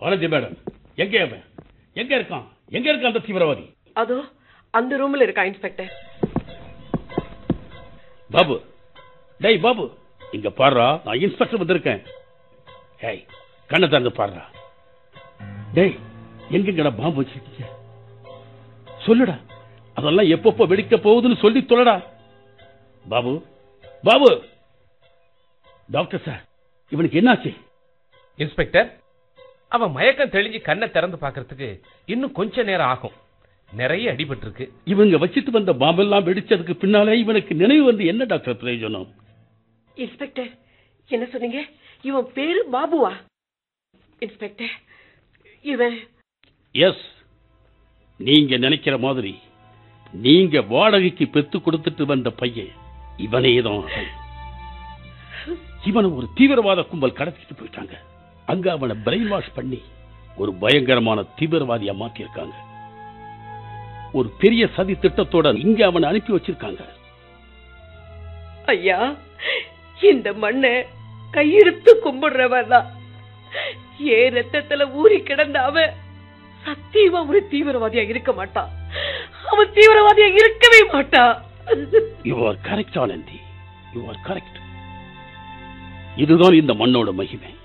Anandhi madam எங்க அவன் எங்க இருக்கான் எங்க இருக்கான் அந்த தீவிரவாதி அதோ அந்த ரூம்ல இருக்கா இன்ஸ்பெக்டர் பாபு டேய் பாபு இங்க பாருடா நான் இன்ஸ்பெக்டர் வந்திருக்கேன் ஏய் கண்ணை திறந்து பாருடா டேய் எங்கெங்கடா பாம்பு வச்சிருக்கீங்க சொல்லுடா அதெல்லாம் எப்பப்போ வெடிக்க போகுதுன்னு சொல்லி சொல்லடா பாபு பாபு டாக்டர் சார் இவனுக்கு என்னாச்சு இன்ஸ்பெக்டர் அவன் மயக்கம் தெளிஞ்சு கண்ணை திறந்து பார்க்கறதுக்கு இன்னும் கொஞ்ச நேரம் ஆகும் நிறைய அடிபட்டிருக்கு இவங்க வச்சிட்டு வந்த பாம்பெல்லாம் வெடிச்சதுக்கு பின்னாலே இவனுக்கு நினைவு வந்து என்ன டாக்டர் பிரயோஜனம் இன்ஸ்பெக்டர் என்ன சொன்னீங்க இவன் பேரு பாபுவா இன்ஸ்பெக்டர் இவன் எஸ் நீங்க நினைக்கிற மாதிரி நீங்க வாடகைக்கு பெத்து கொடுத்துட்டு வந்த பையன் இவனே தான் இவனை ஒரு தீவிரவாத கும்பல் கடத்திட்டு போயிட்டாங்க அங்க அவனை பிரெயின் வாஷ் பண்ணி ஒரு பயங்கரமான தீவிரவாதியா மாத்திருக்காங்க ஒரு பெரிய சதி திட்டத்தோட இங்க அவனை அனுப்பி வச்சிருக்காங்க ஐயா இந்த மண்ணை கையெடுத்து கும்பிடுறவன் தான் ஏன் ரத்தத்துல ஊறி கிடந்த அவன் சத்தியமா ஒரு தீவிரவாதியா இருக்க மாட்டான் அவன் தீவிரவாதியா இருக்கவே மாட்டான் you are correct Anandi you are correct இதுதான் இந்த மண்ணோட மகிமை